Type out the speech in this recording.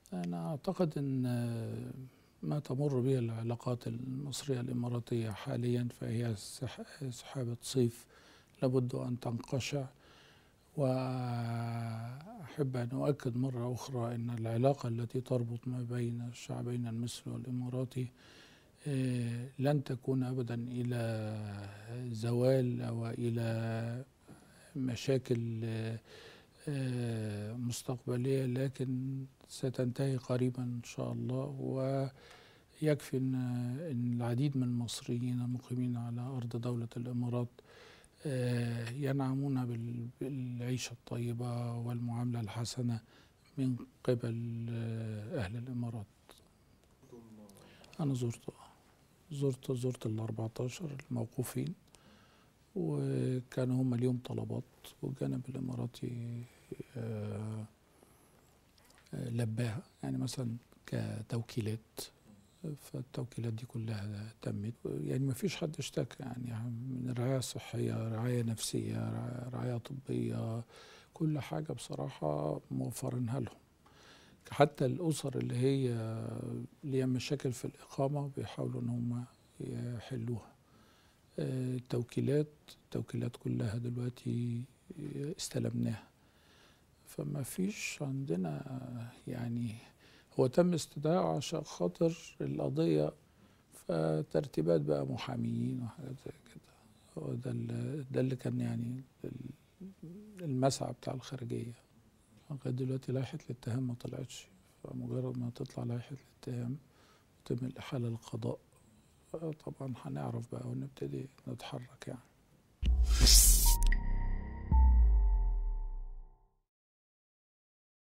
أنا أعتقد أن ما تمر به العلاقات المصرية الإماراتية حاليا فهي سح- سحابة صيف لابد أن تنقشع وأحب أن أؤكد مرة أخرى أن العلاقة التي تربط ما بين الشعبين المصري والإماراتي آه، لن تكون أبدا إلى زوال أو إلى مشاكل آه، آه، مستقبلية لكن ستنتهي قريبا إن شاء الله ويكفي أن إن العديد من المصريين المقيمين على أرض دولة الإمارات آه، ينعمون بال- بالعيشة الطيبة والمعاملة الحسنة من قبل آه، أهل الإمارات أنا زرت زرت زرت ال 14 الموقوفين وكانوا هم اليوم طلبات والجانب الإماراتي آه، آه، لباها يعني مثلا كتوكيلات فالتوكيلات دي كلها تمت يعني ما فيش حد اشتكى يعني من رعاية صحية رعاية نفسية رع- رعاية طبية كل حاجة بصراحة موفرينها لهم حتى الأسر اللي هي ليها مشاكل في الإقامة بيحاولوا إن هم يحلوها آه، التوكيلات التوكيلات كلها دلوقتي استلمناها فما فيش عندنا يعني هو تم استدعائه عشان خاطر القضية فترتيبات بقى محاميين وحاجات زي كده هو ده اللي ده اللي كان يعني ال- المسعى بتاع الخارجية لغاية دلوقتي لائحة الاتهام ما طلعتش فمجرد ما تطلع لائحة الاتهام وتم الإحالة للقضاء طبعا هنعرف بقى ونبتدي نتحرك يعني